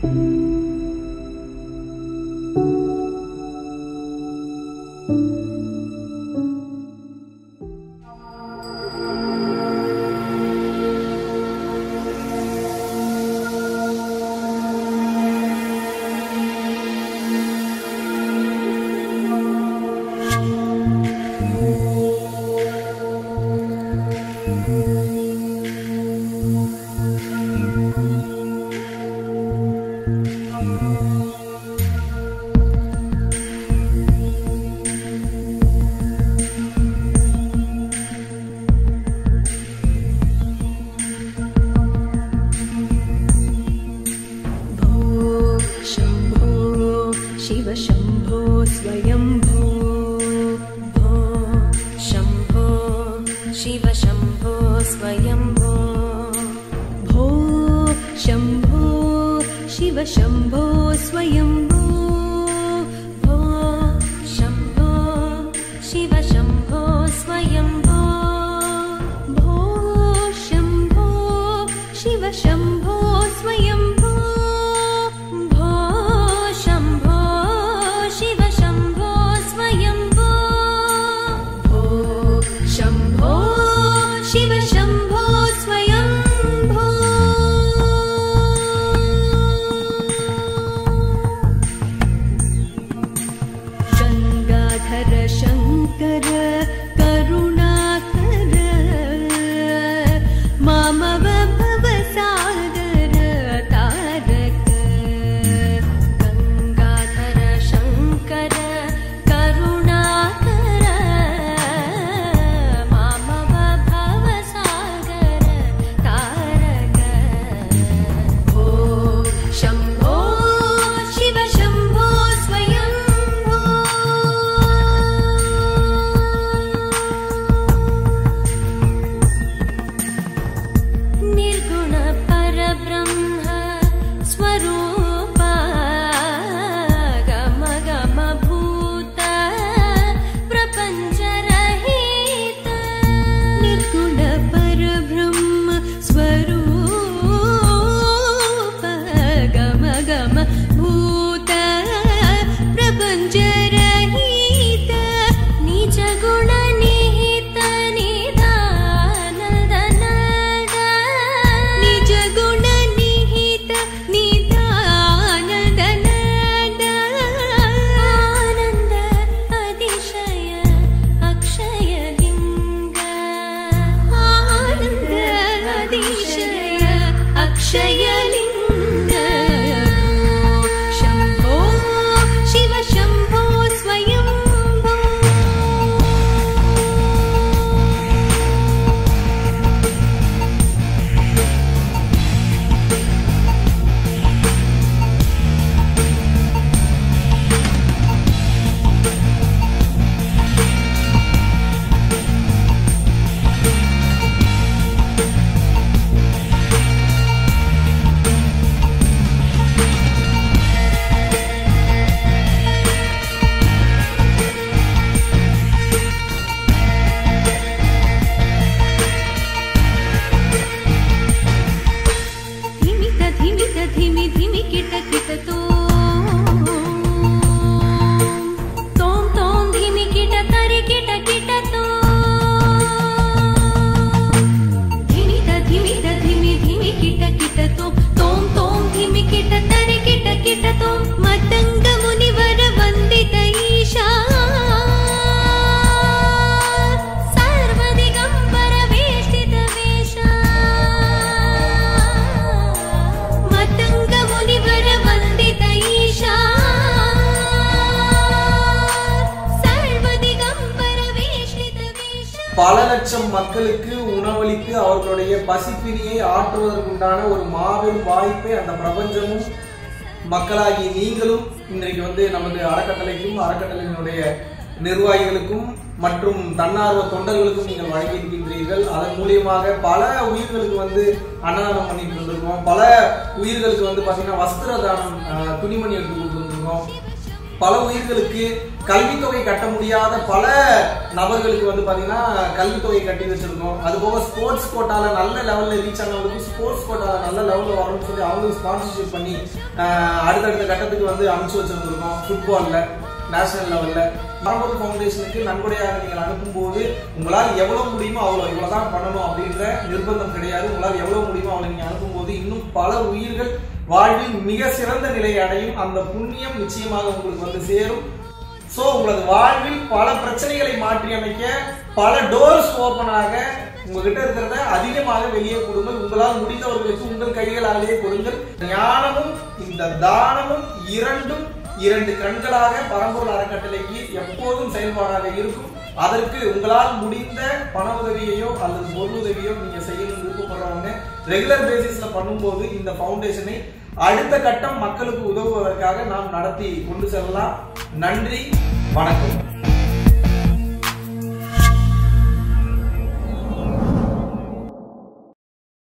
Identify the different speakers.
Speaker 1: भो शम्भो शिव शम्भो स्वयम्भो भो शम्भो शिव शम्भो स्वयम्भो भो शम्भो शिव शम्भो स्वयम्भो भो शम्भो शिव शम्भो स्वयम्भो भो शम्भो शिव शम्भो स्वयम्भो भो शम्भो शिव शम्भो स्वयम्भो भो शम्भो शिव शम्भो स्वयम्भो गङ्गाधर शङ्कर करुणाकर मामव भवसागर तारक गङ्गाधर शङ्कर करुणाकर मामव भवसागर तारक भो शम्भो शिव शम्भो स्वयम्भो निर्गुण परब्रह्म स्वरूप गम गम भूत प्रपञ्चरहित निर्गुण परब्रह्म स्वरूप गम गम भूत प्रपञ्चरहित निज गुण निहित निदानन्दनद निज गुण निहित निदानन्दनद आनन्द अतिशय अक्षयलिङ्ग आनन्द अतिशय अक्षयलिङ्ग शम्भो शिव शम्भो स्वयम्भो धिमित धिमित धिमि धिमि किट किट तो तोम तोम धिमि किट तरि किट किट तो धिमित धिमित धिमि धिमि किट किट तो तोम तोम धिमि किट तरि किट किट तो मतङ्ग मुनिवर वन्दित ईशा सर्वदिगम्बर वेष्टित वेषा मतङ्ग मुनिवर वन्दित ईशा सर्वदिगम्बर वेष्टित वेषा
Speaker 2: பல லட்சம் மக்களுக்கு உணவளித்து அவர்களுடைய பசிப்பினியை ஆற்றுவதற்குண்டான ஒரு மாபெரும் வாய்ப்பை அந்த பிரபஞ்சமும் மக்களாகி நீங்களும் இன்றைக்கு வந்து நமது அறக்கட்டளைக்கும் அறக்கட்டளையினுடைய நிர்வாகிகளுக்கும் மற்றும் தன்னார்வ தொண்டர்களுக்கும் நீங்கள் வழங்கியிருக்கின்றீர்கள் அதன் மூலியமாக பல உயிர்களுக்கு வந்து அன்னதானம் பண்ணிட்டு இருந்திருக்கோம் பல உயிர்களுக்கு வந்து பார்த்தீங்கன்னா வஸ்திர தானம் அஹ், துணிமணி எடுத்து கொடுத்துருக்கோம் பல உயிர்களுக்கு கல்வித்தொகை கட்ட முடியாத பல நபர்களுக்கு வந்து பாத்தீங்கன்னா கல்வித்தொகை கட்டி வச்சிருக்கோம் அது போக ஸ்போர்ட்ஸ் கோட்டால நல்ல லெவல்ல ரீச் ஆனவங்களுக்கு ஸ்போர்ட்ஸ் கோட்டால நல்ல லெவல்ல வரணும்னு சொல்லி அவங்களுக்கு ஸ்பான்சர்ஷிப் பண்ணி ஆஹ், அடுத்தடுத்த கட்டத்துக்கு வந்து அனுப்பிச்சு வச்சிருந்திருக்கோம் ஃபுட்பால்ல நேஷனல் லெவல்ல மரபொருள் ஃபவுண்டேஷனுக்கு நன்கொடையாக நீங்கள் அனுப்பும்போது உங்களால் எவ்வளவு முடியுமோ அவ்வளோ இவ்வளவுதான் பண்ணணும் அப்படின்ற நிர்பந்தம் கிடையாது உங்களால் எவ்வளவு முடியுமோ அவ்வளோ நீங்க அனுப்பும்போது இன்னும் பல உயிர்கள் வாழ்வில் மிக சிறந்த நிலையை அடையும் அந்த புண்ணியம் நிச்சயமாக உங்களுக்கு வந்து சேரும் சோ உங்களது வாழ்வில் பல பிரச்சனைகளை மாற்றி அமைக்க பல டோர்ஸ் ஓபன் ஆக உங்ககிட்ட இருக்கிறத அதிகமாக வெளியே கொடுங்கள் உங்களால் முடிந்தவர்களுக்கு உங்கள் கைகளாலேயே கொடுங்கள் ஞானமும் இந்த தானமும் இரண்டும் இரண்டு கண்களாக பரம்பொருள் அறக்கட்டளைக்கு எப்போதும் செயல்பாடாக இருக்கும் அதற்கு உங்களால் முடிந்த பண உதவியையோ அல்லது பொருள் உதவியோ நீங்க செய்யணும் விருப்பப்படுறவங்க ரெகுலர் பேசிஸ்ல பண்ணும்போது இந்த ஃபவுண்டேஷனை அடுத்த கட்டம் மக்களுக்கு உதவுவதற்காக நாம் நடத்தி கொண்டு செல்லலாம் நன்றி வணக்கம்